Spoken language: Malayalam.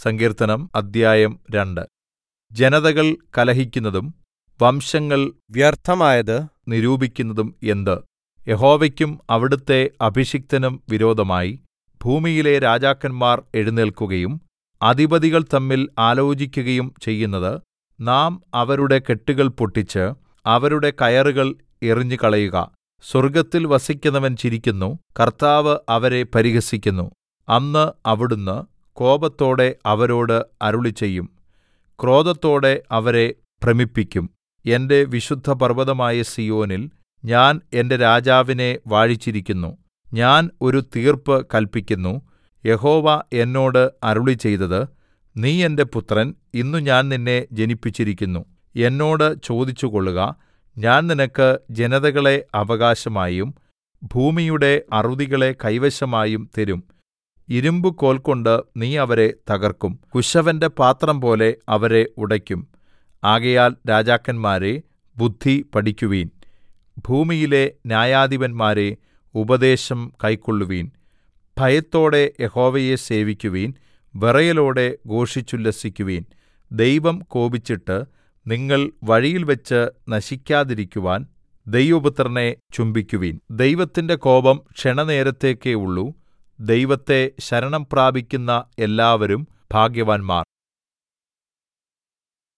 സങ്കീർത്തനം അദ്ധ്യായം രണ്ട് ജനതകൾ കലഹിക്കുന്നതും വംശങ്ങൾ വ്യർത്ഥമായത് നിരൂപിക്കുന്നതും എന്ത് യഹോവയ്ക്കും അവിടുത്തെ അഭിഷിക്തനും വിരോധമായി ഭൂമിയിലെ രാജാക്കന്മാർ എഴുന്നേല്ക്കുകയും അധിപതികൾ തമ്മിൽ ആലോചിക്കുകയും ചെയ്യുന്നത് നാം അവരുടെ കെട്ടുകൾ പൊട്ടിച്ച് അവരുടെ കയറുകൾ എറിഞ്ഞുകളയുക സ്വർഗ്ഗത്തിൽ വസിക്കുന്നവൻ ചിരിക്കുന്നു കർത്താവ് അവരെ പരിഹസിക്കുന്നു അന്ന് അവിടുന്ന് കോപത്തോടെ അവരോട് അരുളിച്ചെയ്യും ക്രോധത്തോടെ അവരെ ഭ്രമിപ്പിക്കും എന്റെ വിശുദ്ധപർവ്വതമായ സീയോനിൽ ഞാൻ എന്റെ രാജാവിനെ വാഴിച്ചിരിക്കുന്നു ഞാൻ ഒരു തീർപ്പ് കല്പിക്കുന്നു യഹോവ എന്നോട് അരുളിച്ചെയ്തത് നീ എന്റെ പുത്രൻ ഇന്ന് ഞാൻ നിന്നെ ജനിപ്പിച്ചിരിക്കുന്നു എന്നോട് ചോദിച്ചുകൊള്ളുക ഞാൻ നിനക്ക് ജനതകളെ അവകാശമായും ഭൂമിയുടെ അറുതികളെ കൈവശമായും തരും ഇരിമ്പുകോൽകൊണ്ട് നീ അവരെ തകർക്കും കുശവന്റെ പാത്രംപോലെ അവരെ ഉടയ്ക്കും ആകയാൽ രാജാക്കന്മാരേ ബുദ്ധി പഠിക്കുവിൻ ഭൂമിയിലെ ന്യായാധിപന്മാരേ ഉപദേശം കൈക്കൊള്ളുവിൻ ഭയത്തോടെ യഹോവയെ സേവിക്കുവിൻ വിറയലോടെ ഘോഷിച്ചുല്ലസിക്കുവിൻ ദൈവം കോപിച്ചിട്ട് നിങ്ങൾ വഴിയിൽവെച്ച് നശിക്കാതിരിക്കുവാൻ ദൈവപുത്രനെ ചുംബിക്കുവിൻ ദൈവത്തിന്റെ കോപം ക്ഷണനേരത്തേക്കേ ഉള്ളൂ ദൈവത്തെ ശരണം പ്രാപിക്കുന്ന എല്ലാവരും ഭാഗ്യവാന്മാർ